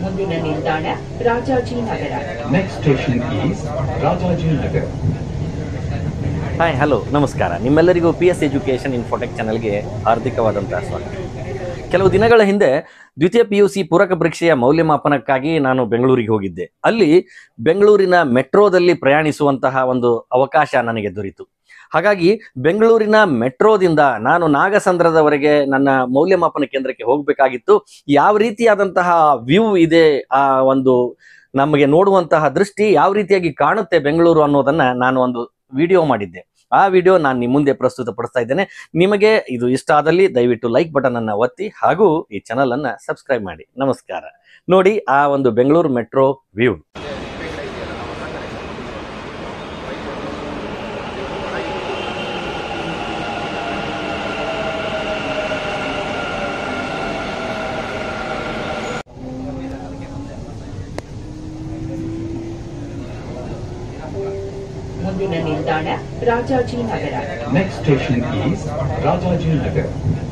ಮುಂದಿನ ನಿಲ್ದಾಣ Rajajinagar Next station is Rajajinagar. Hi hello ನಮಸ್ಕಾರ ನಿಮ್ಮೆಲ್ಲರಿಗೂ ಪಿ ಎಸ್ ಎಜುಕೇಷನ್ ಇನ್ಫೋಟೆಕ್ ಚಾನಲ್ಗೆ ಹಾರ್ದಿಕವಾದಂತಹ ಸ್ವಾಗತ ಕೆಲವು ದಿನಗಳ ಹಿಂದೆ ದ್ವಿತೀಯ ಪಿ ಯು ಸಿ ಪೂರಕ ಪರೀಕ್ಷೆಯ ಮೌಲ್ಯಮಾಪನಕ್ಕಾಗಿ ನಾನು ಬೆಂಗಳೂರಿಗೆ ಹೋಗಿದ್ದೆ ಅಲ್ಲಿ ಬೆಂಗಳೂರಿನ ಮೆಟ್ರೋದಲ್ಲಿ ಪ್ರಯಾಣಿಸುವಂತಹ ಒಂದು ಅವಕಾಶ ನನಗೆ ದೊರೀತು ಹಾಗಾಗಿ ಬೆಂಗಳೂರಿನ ಮೆಟ್ರೋದಿಂದ ನಾನು ನಾಗಸಂದ್ರದವರೆಗೆ ನನ್ನ ಮೌಲ್ಯಮಾಪನ ಕೇಂದ್ರಕ್ಕೆ ಹೋಗಬೇಕಾಗಿತ್ತು ಯಾವ ರೀತಿಯಾದಂತಹ ವ್ಯೂ ಇದೆ ಆ ಒಂದು ನಮಗೆ ನೋಡುವಂತಹ ದೃಷ್ಟಿ ಯಾವ ರೀತಿಯಾಗಿ ಕಾಣುತ್ತೆ ಬೆಂಗಳೂರು ಅನ್ನೋದನ್ನ ನಾನು ಒಂದು ವಿಡಿಯೋ ಮಾಡಿದ್ದೆ ಆ ವಿಡಿಯೋ ನಾನು ನಿಮ್ಮ ಮುಂದೆ ಪ್ರಸ್ತುತಪಡಿಸ್ತಾ ಇದ್ದೇನೆ ನಿಮಗೆ ಇದು ಇಷ್ಟ ಆದಲ್ಲಿ ದಯವಿಟ್ಟು ಲೈಕ್ ಬಟನ್ ಅನ್ನ ಒತ್ತಿ ಹಾಗೂ ಈ ಚಾನಲ್ ಅನ್ನ ಸಬ್ಸ್ಕ್ರೈಬ್ ಮಾಡಿ ನಮಸ್ಕಾರ ನೋಡಿ ಆ ಒಂದು ಬೆಂಗಳೂರು ಮೆಟ್ರೋ ವ್ಯೂ ಮುಂದಿನ ನಿಲ್ದಾಣ Rajajinagar Next station is Rajajinagar.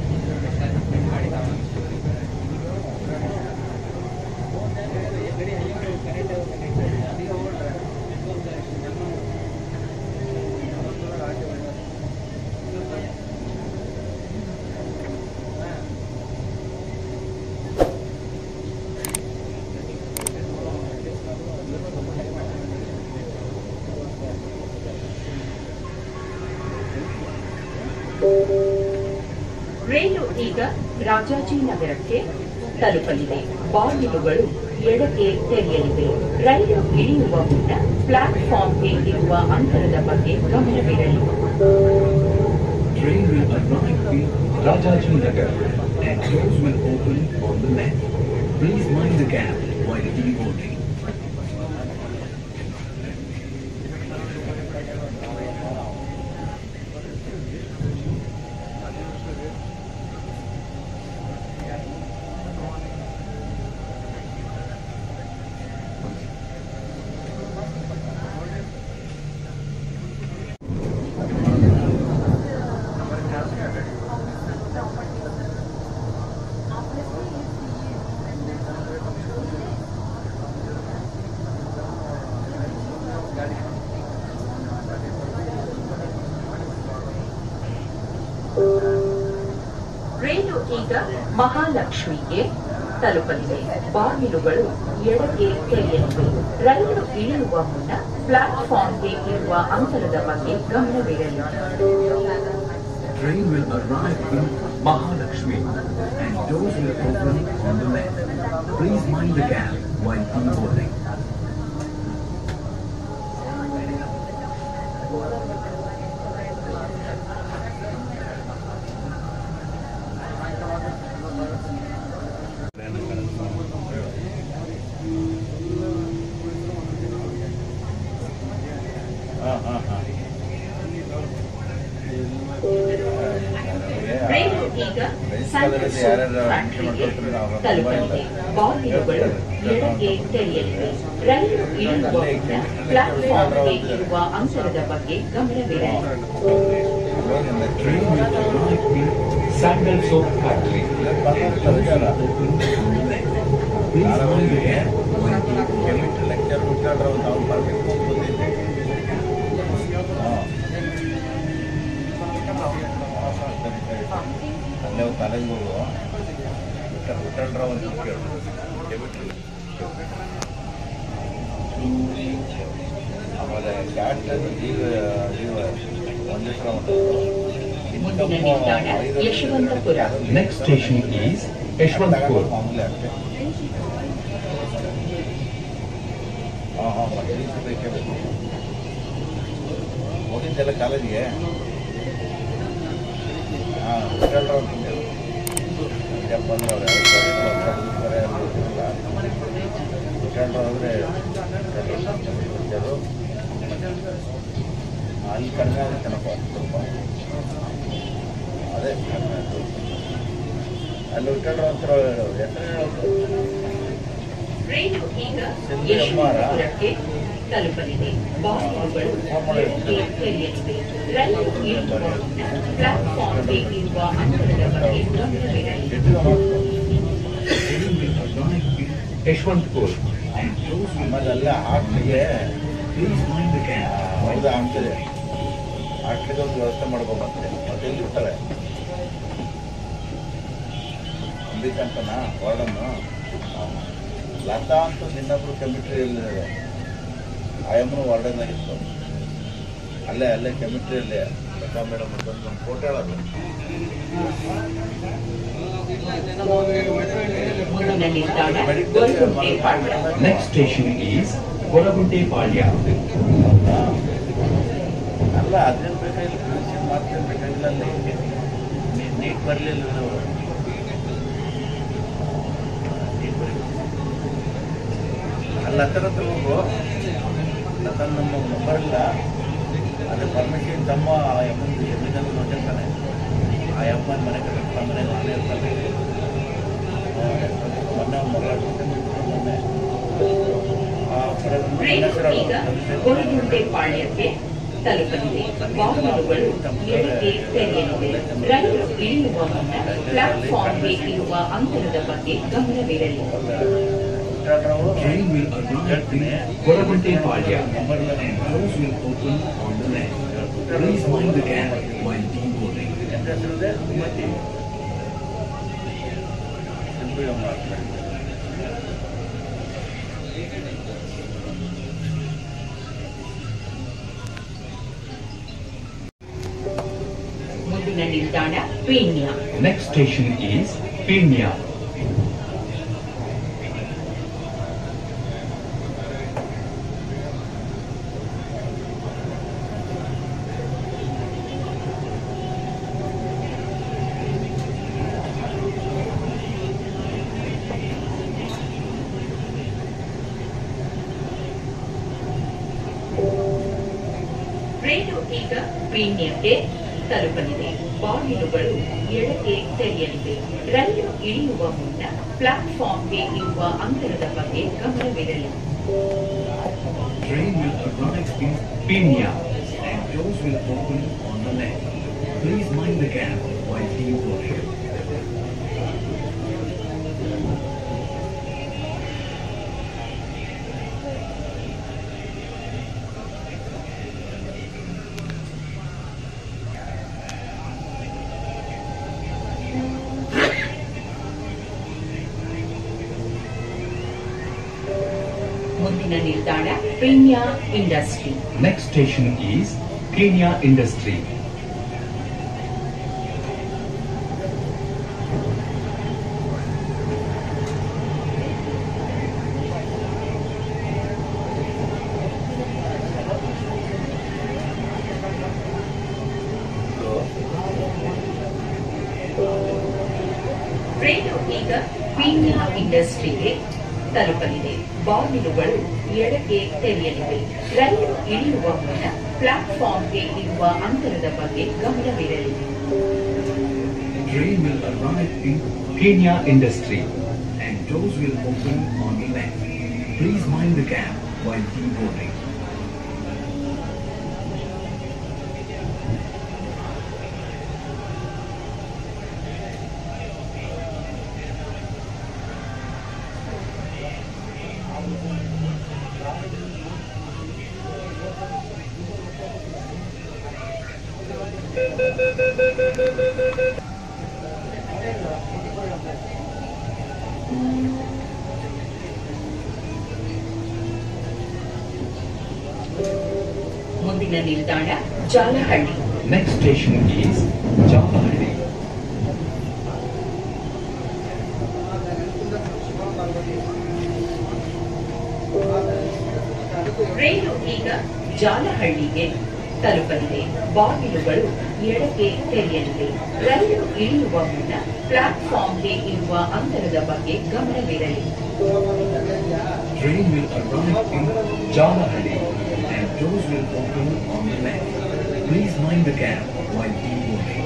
ರೈಲು ಈಗ ರಾಜಾಜಿನಗರಕ್ಕೆ ತಲುಪಲಿದೆ ಬಾಗಿಲುಗಳು ಎಡಕ್ಕೆ ತೆರೆಯಲಿವೆ ರೈಲು ಇಳಿಯುವ ಮುನ್ನ ಪ್ಲಾಟ್ಫಾರ್ಮ್ಗೆ ಇರುವ ಅಂತರದ ಬಗ್ಗೆ ಗಮನವಿರಲಿ Train will arrive in Rajajinagar and doors will open on the left. Please mind the gap while deboarding. ರೈಲು ಈಗ ಮಹಾಲಕ್ಷ್ಮಿಗೆ ತಲುಪಲಿದೆ ಬಾಗಿಲುಗಳು ಎಡಕ್ಕೆ ತೆರೆಯಲಿವೆ ರೈಲು ಇಳಿಯುವ ಮುನ್ನ ಪ್ಲಾಟ್ಫಾರ್ಮ್ಗೆ ಇರುವ ಅಂತರದ ಬಗ್ಗೆ ಗಮನವಿರಲಿ Train will arrive in Mahalakshmi and doors will open on the left. Please mind the gap while deboarding. ರೈಲು ಈಗ ಸ್ಯಾಂಡಲ್ಸ್ ಫ್ಯಾಕ್ಟರಿಗೆ ತಲುಪಲಿದೆ ಬಾಗಿಲುಗಳು ಎಡಕ್ಕೆ ತೆರೆಯಲಿವೆ ರೈಲು ಇಳಿಯುವ ಮುನ್ನ ಪ್ಲಾಟ್ಫಾರ್ಮ್ಗೆ ಇರುವ ಅಂತರದ ಬಗ್ಗೆ ಗಮನವಿರಲಿ Train will arrive in Sandal Soap Factory and doors will open on the left. Please mind the gap while deboarding. ಅಲ್ಲೇ ಕಾಲೇಜ್ ಹೋಗುವ ವಿಠಲ್ ರಾವ್ ಅಂತ ಕೇಳು ಆಮೇಲೆ ಕ್ಯಾಟ್ ಈಗ ಈಗ ಒಂದು ಮುಂದಿನ ನಿಲ್ದಾಣ Yeshwanthpur Next station is Yeshwantpur. ಮಾಮೂಲಿ ಅಷ್ಟೇ ಹಾಂ ಹಾಂ ಮತ್ತೆ ಬೇಕೇ ಬೇಕು ಹೋಗಿದ್ದೆಲ್ಲ ಕಾಲೇಜಿಗೆ ಹಾಂ ವಿಠಲ್ ರಾವ್ ಅಂತ ಹೇಳು ಯಪ್ಪ ಅಂದ್ರೆ ಅವ್ರು ಯಾರು ವಿಠಲ್ ರಾವ್ ಅಂದರೆ ಅಲ್ಲಿ ಕಡಿಮೆ ಆಗುತ್ತೇನಪ್ಪ ಸ್ವಲ್ಪ ಅದೇ ಕಡಿಮೆ ಆಯ್ತು. ಅಲ್ಲಿ ವಿಠಲ್ ರಾವ್ ಅಂತ ಹೇಳೋದು ಹೆಸರು ಹೇಳೋದು ರೈಲು ಈಗ ಸಿಂಧುಕುಮಾರ. ಯಶವಂತಪುರಕ್ಕೆ ತಲುಪಲಿದೆ ಬಾಗಿಲುಗಳು ಎಡಕ್ಕೆ ತೆರೆಯಲಿವೆ ರೈಲು ಇಳಿಯುವ ಮುನ್ನ ಪ್ಲಾಟ್ಫಾರ್ಮ್ಗೆ ಇರುವ ಅಂತರದ ಬಗ್ಗೆ ಗಮನವಿರಲಿ Train will arrive in Yeshwantpur and those will ಆಮೇಲೆ ಅಲ್ಲೇ ಹಾಟ್ಲಿಗೆ please mind the gap while ಹೌದಾ ಅಂತಿದೆ ಹಾಟ್ಲಿಗೆ ಒಂದು ವ್ಯವಸ್ಥೆ ಮಾಡ್ಬೇಕಂತೆ ಮತ್ತೆ ಎಲ್ಲಿ ಇರ್ತಾರೆ ಅಂಬಿಕಂತನ ವಾರ್ಡನ್ನು ಲತಾ ಅಂತ ನಿನ್ನೊಬ್ರು ಕೆಮಿಟ್ರಿಯಲ್ಲಿ ಆಯಮ್ಮನು ವಾರ್ಡನ್ ಆಗಿತ್ತು ಅಲ್ಲೇ ಅಲ್ಲೇ ಕೆಮಿಟ್ರಿಯಲ್ಲಿ ಲತಾ ಮೇಡಮ್ ಅಂತ ಒಂದು ಫೋಟೋ ಹೇಳೋದು ಮುಂದಿನ ನಿಲ್ದಾಣ ಗೊರಗುಂಟೆ ಪಾಳ್ಯ Next station is Goragunte Palya. ಅಲ್ಲ ಅದೇನು ಬೇಕಾಗಿಲ್ಲ ಕನೆಕ್ಷನ್ ಮಾಡ್ತೇನೆ ಬೇಕಾಗಿಲ್ಲ ಅಲ್ಲಿ ನೀಟ್ ಬರಲಿಲ್ಲ ಅವರು ನೀಟ್ ಬರಲಿಲ್ಲ ಅಲ್ಲಿ ಹತ್ತಿರ ಹತ್ರ ಹೋಗು ಲತನ್ ನಮ್ಮ ನಂಬರ್ ಇಲ್ಲ ಅದೇ ಪರ್ಮಿಷನ್ ತಮ್ಮ ಆ ಎಮ್ಮನ ಎಮ್ಮಿನಲ್ಲಿ ನೋಡಿರ್ತಾನೆ ಆ ಎಮ್ಮನ ಮನೆ ಕಟ್ಟ ಮನೆ ನಾನೇ ಇರ್ತಾನೆ ಆ, ಮೊನ್ನೆ ಅವ್ನ ಮಗಳ ಮೊನ್ನೆ ಆ ಕಡೆ ಒಂದು ಮನೆ ರೈಲು ಹೆಸರು ಈಗ ಹೇಳು. ಗೊರಗುಂಟೆ ಪಾಳ್ಯಕ್ಕೆ ತಲುಪಲಿದೆ ವಾಹನಗಳು ಎಡಕ್ಕೆ ತೆರೆಯಲಿವೆ ರೈಲು ಇಳಿಯುವ ಮುನ್ನ ಪ್ಲಾಟ್ಫಾರ್ಮ್ಗೆ ಇರುವ ಅಂತರದ ಬಗ್ಗೆ ಗಮನವಿರಲಿ Train will arrive in Goragunte Palya and doors will open on the left. Please mind the gap while deboarding. ಮುಂದಿನ ನಿಲ್ದಾಣ Peenya Next station is Pinya. ರೈಲು ಈಗ ಪೀಣ್ಯಕ್ಕೆ ತಲುಪಲಿದೆ ಬಾಗಿಲುಗಳು ಎಡಕ್ಕೆ ತೆರೆಯಲಿವೆ ರೈಲು ಇಳಿಯುವ ಮುನ್ನ ಪ್ಲಾಟ್ಫಾರ್ಮ್ಗೆ ಇರುವ ಅಂತರದ ಬಗ್ಗೆ ಗಮನವಿರಲಿ Train will arrive in Pinya and doors will open on the left. Please mind the gap while deboarding. ಮುಂದಿನ ನಿಲ್ದಾಣ Peenya industry Next station is Kenya Industry. ರೈಲು ಈಗ ಪೀಣ್ಯ ಇಂಡಸ್ಟ್ರಿಗೆ ತಲುಪಲಿದೆ ಬಾಗಿಲುಗಳು ಎಡಕ್ಕೆ ತೆರೆಯಲಿವೆ ರೈಲು ಇಳಿಯುವ ಮುನ್ನ ಪ್ಲಾಟ್ಫಾರ್ಮ್ಗೆ ಇರುವ ಅಂತರದ ಬಗ್ಗೆ ಗಮನವಿರಲಿ Train will arrive in Kenya Industry and doors will open on the left. Please mind the gap while deboarding. ಮುಂದಿನ ನಿಲ್ದಾಣ Jalahalli Next station is Jalahari. ರೈಲು ಈಗ ಜಾಲಹಳ್ಳಿಗೆ ತಲುಪಲಿದೆ ಬಾಗಿಲುಗಳು ಎಡಕ್ಕೆ ತೆರೆಯಲಿವೆ ರೈಲು ಇಳಿಯುವ ಮುನ್ನ ಪ್ಲಾಟ್ಫಾರ್ಮ್ಗೆ ಇರುವ ಅಂತರದ ಬಗ್ಗೆ ಗಮನವಿರಲಿ Train will arrive in Jalahari and doors will open on the left. Please mind the gap while deboarding.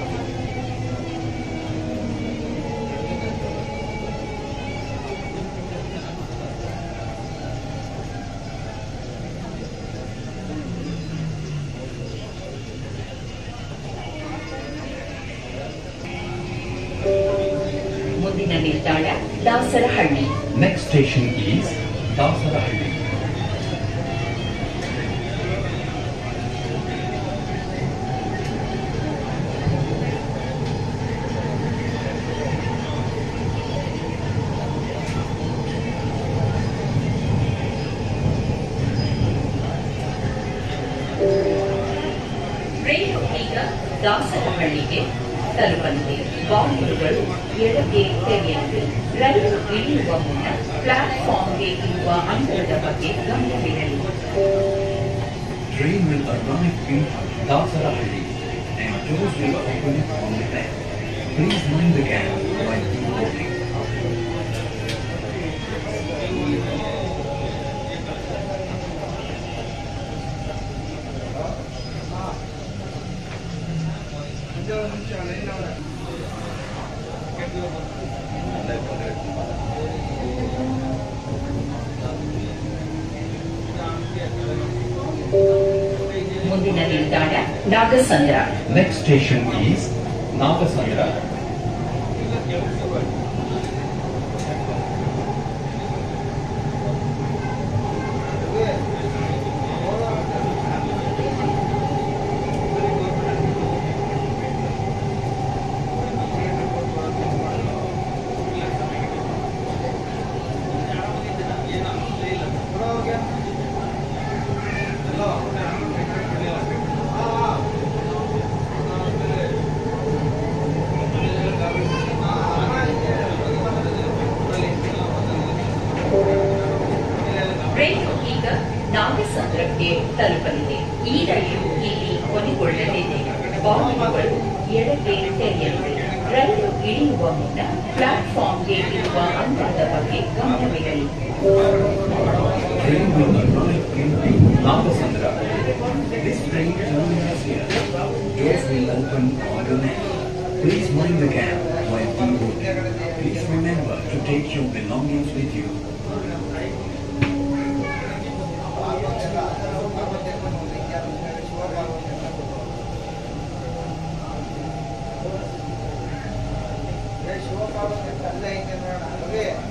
ಮುಂದಿನ ನಿಲ್ದಾಣ Dasarahalli Next station is Dasarahalli. ರೈಲು ಈಗ ದಾಸರಹಳ್ಳಿಗೆ ತಲುಪಲಿದೆ ಬಾಗಿಲುಗಳು ಎಡಕ್ಕೆ ತೆರೆಯಲಿದೆ ರೈಲು ಇಳಿಯುವ ಮುನ್ನ ಪ್ಲಾಟ್ಫಾರ್ಮ್ಗೆ ಇರುವ ಅಂತರದ ಬಗ್ಗೆ ಗಮನವಿರಲಿ Train will arrive in Dasarahalli and doors will open on the left. Please mind the gap while boarding. ಮುಂದಿನ ನಿಲ್ದಾಣ Nagasandra Next station is Nagasandra. ರೈಲು ಈಗ ನಾಗಸಂದ್ರಕ್ಕೆ ತಲುಪಲಿದೆ ಈ ರೈಲು ಇಲ್ಲಿ ಕೊನೆಗೊಳ್ಳಲಿದೆ ಬಾಗಿಲುಗಳು ಎಡಕ್ಕೆ ತೆರೆಯಲಿದೆ ರೈಲು ಇಳಿಯುವ ಮುನ್ನ ಪ್ಲಾಟ್ಫಾರ್ಮ್ಗೆ ಇರುವ ಅಂತರದ ಬಗ್ಗೆ ಗಮನವಿರಲಿ Train will arrive in Nagasandra. This train terminates here. Doors will open on the left. Please mind the gap while boarding. Please remember to take your belongings with you. ಶಿವಕಾಲ